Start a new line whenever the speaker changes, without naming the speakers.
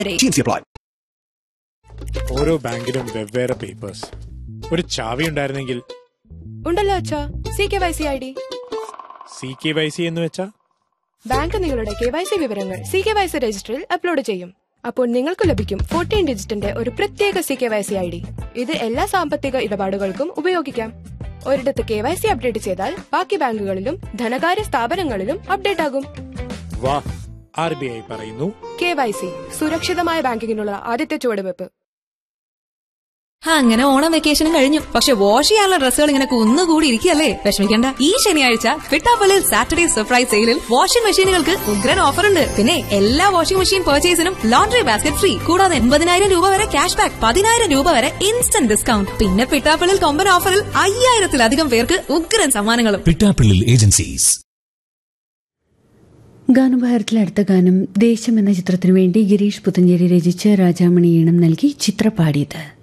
TNC apply.
ഓരോ ബാങ്കിലും വെവ്വേറെ papers ഒരു ചാവി ഉണ്ടായിരുന്നെങ്കിൽ
ഉണ്ടല്ലോ അച്ഛാ C K Y C I D
C K Y C എന്ന് വെച്ചാ
ബാങ്ക് നിങ്ങളുടെ കെ വൈ സി വിവരങ്ങൾ സി കെ വൈ സി രജിസ്റ്ററിൽ അപ്ലോഡ് ചെയ്യും അപ്പോൾ നിങ്ങൾക്ക് ലഭിക്കും ഫോർട്ടീൻ ഡിജിറ്റിന്റെ ഒരു പ്രത്യേക C K Y C I D ഇത് എല്ലാ സാമ്പത്തിക ഇടപാടുകൾക്കും ഉപയോഗിക്കാം ഒരിടത്ത് കെ വൈ സി അപ്ഡേറ്റ് ചെയ്താൽ ബാക്കി ബാങ്കുകളിലും ധനകാര്യ സ്ഥാപനങ്ങളിലും അപ്ഡേറ്റ് ആകും
വാ ആർ ബി ഐ പറയുന്നു
കെ വൈ സി സുരക്ഷിതമായ ബാങ്കിങ്ങിനുള്ള ആദ്യത്തെ ചുവടുവെപ്പ്
അങ്ങനെ ഓണം വെക്കേഷനും കഴിഞ്ഞു പക്ഷെ വാഷ് ചെയ്യാനുള്ള ഡ്രസ്സുകൾ ഇങ്ങനെ കുന്നുകൂടി ഇരിക്കുകയല്ലേ വിഷമിക്കണ്ട ഈ ശനിയാഴ്ച ഫിട്ടാപ്പള്ളിൽ സാറ്റർഡേ സർപ്രൈസ് സെയിലിൽ വാഷിംഗ് മെഷീനുകൾക്ക് ഉഗ്രൻ ഓഫർ ഉണ്ട് പിന്നെ എല്ലാ വാഷിംഗ് മെഷീൻ പർച്ചേസിനും ലോണ്ടറി ബാസ്കറ്റ് ഫ്രീ കൂടാതെ എൺപതിനായിരം രൂപ വരെ ക്യാഷ് ബാക്ക് പതിനായിരം രൂപ വരെ ഇൻസ്റ്റന്റ് ഡിസ്കൗണ്ട് പിന്നെ പിട്ടാപ്പള്ളിൽ കൊമ്പൻ ഓഫറിൽ അയ്യായിരത്തിലധികം പേർക്ക് ഉഗ്രൻ സമ്മാനങ്ങളും
പിട്ടാപ്പിള്ളിൽ ഏജൻസീസ്
ഗാനഭാരത്തിലെ അടുത്ത ഗാനം ദേശം എന്ന ചിത്രത്തിനു വേണ്ടി ഗിരീഷ് പുത്തഞ്ചേരി രചിച്ച് രാജാമണി ഈണം നൽകി ചിത്ര പാടിയത്